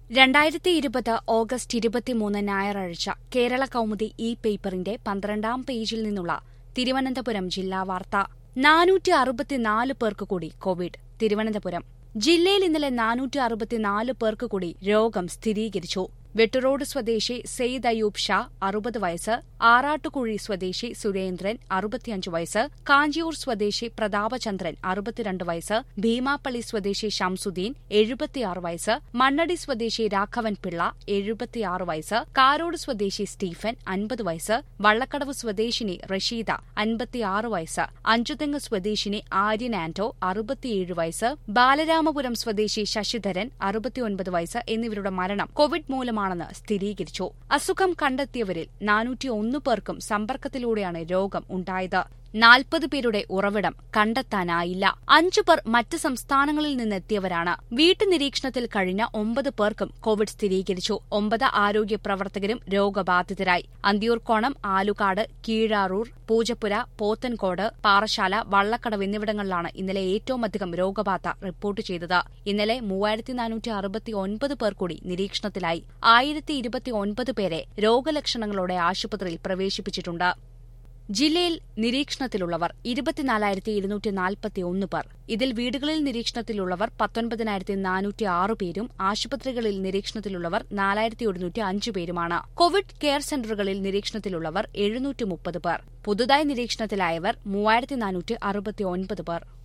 രണ്ടായിരത്തി ഇരുപത് ഓഗസ്റ്റ് ഇരുപത്തിമൂന്ന് ഞായറാഴ്ച കേരള കൗമുദി ഇ പേപ്പറിന്റെ പന്ത്രണ്ടാം പേജിൽ നിന്നുള്ള തിരുവനന്തപുരം ജില്ലാ വാർത്ത നാനൂറ്റി അറുപത്തിനാല് പേർക്ക് കൂടി കോവിഡ് തിരുവനന്തപുരം ജില്ലയിൽ ഇന്നലെ നാനൂറ്റി അറുപത്തിനാല് പേർക്ക് കൂടി രോഗം സ്ഥിരീകരിച്ചു വെട്ടുറോഡ് സ്വദേശി സെയ്ദ് അയൂബ് ഷാ അറുപത് വയസ്സ് ആറാട്ടുകുഴി സ്വദേശി സുരേന്ദ്രൻ അറുപത്തിയഞ്ച് വയസ്സ് കാഞ്ചിയൂർ സ്വദേശി പ്രതാപചന്ദ്രൻ അറുപത്തിരണ്ട് വയസ്സ് ഭീമാപ്പള്ളി സ്വദേശി ഷംസുദ്ദീൻ എഴുപത്തിയാറ് വയസ്സ് മണ്ണടി സ്വദേശി രാഘവൻ പിള്ള എഴുപത്തിയാറ് വയസ്സ് കാരോട് സ്വദേശി സ്റ്റീഫൻ അൻപത് വയസ്സ് വള്ളക്കടവ് സ്വദേശിനി റഷീദ അൻപത്തിയാറ് വയസ്സ് അഞ്ചുതെങ്ങ് സ്വദേശിനി ആര്യൻ ആന്റോ അറുപത്തിയേഴ് വയസ്സ് ബാലരാമപുരം സ്വദേശി ശശിധരൻ അറുപത്തിയൊൻപത് വയസ്സ് എന്നിവരുടെ മരണം കോവിഡ് മൂലമാണെന്ന് സ്ഥിരീകരിച്ചു അസുഖം കണ്ടെത്തിയവരിൽ നാനൂറ്റിയൊന്ന് പേർക്കും സമ്പർക്കത്തിലൂടെയാണ് രോഗം ഉണ്ടായത് നാൽപ്പത് പേരുടെ ഉറവിടം കണ്ടെത്താനായില്ല അഞ്ചു പേർ മറ്റ് സംസ്ഥാനങ്ങളിൽ നിന്നെത്തിയവരാണ് വീട്ടുനിരീക്ഷണത്തിൽ കഴിഞ്ഞ ഒമ്പത് പേർക്കും കോവിഡ് സ്ഥിരീകരിച്ചു ഒമ്പത് ആരോഗ്യ പ്രവർത്തകരും രോഗബാധിതരായി അന്തിയൂർക്കോണം ആലുകാട് കീഴാറൂർ പൂജപ്പുര പോത്തൻകോട് പാറശാല വള്ളക്കടവ് എന്നിവിടങ്ങളിലാണ് ഇന്നലെ ഏറ്റവുമധികം രോഗബാധ റിപ്പോർട്ട് ചെയ്തത് ഇന്നലെ മൂവായിരത്തി നാനൂറ്റി അറുപത്തി ഒൻപത് പേർ കൂടി നിരീക്ഷണത്തിലായി ആയിരത്തി ഇരുപത്തിയൊൻപത് പേരെ രോഗലക്ഷണങ്ങളോടെ ആശുപത്രിയിൽ പ്രവേശിപ്പിച്ചിട്ടുണ്ട് ജില്ലയിൽ നിരീക്ഷണത്തിലുള്ളവർ ഇരുപത്തിനാലായിരത്തി ഇരുന്നൂറ്റി നാൽപ്പത്തി ഒന്ന് പേർ ഇതിൽ വീടുകളിൽ നിരീക്ഷണത്തിലുള്ളവർ പത്തൊൻപതിനായിരത്തി നാനൂറ്റി ആറ് പേരും ആശുപത്രികളിൽ നിരീക്ഷണത്തിലുള്ളവർ നാലായിരത്തി ഒരുന്നൂറ്റി അഞ്ച് പേരുമാണ് കോവിഡ് കെയർ സെന്ററുകളിൽ നിരീക്ഷണത്തിലുള്ളവർ എഴുന്നൂറ്റി മുപ്പത് പേർ പുതുതായി നിരീക്ഷണത്തിലായവർ മൂവായിരത്തി നാനൂറ്റി അറുപത്തി ഒൻപത് പേർ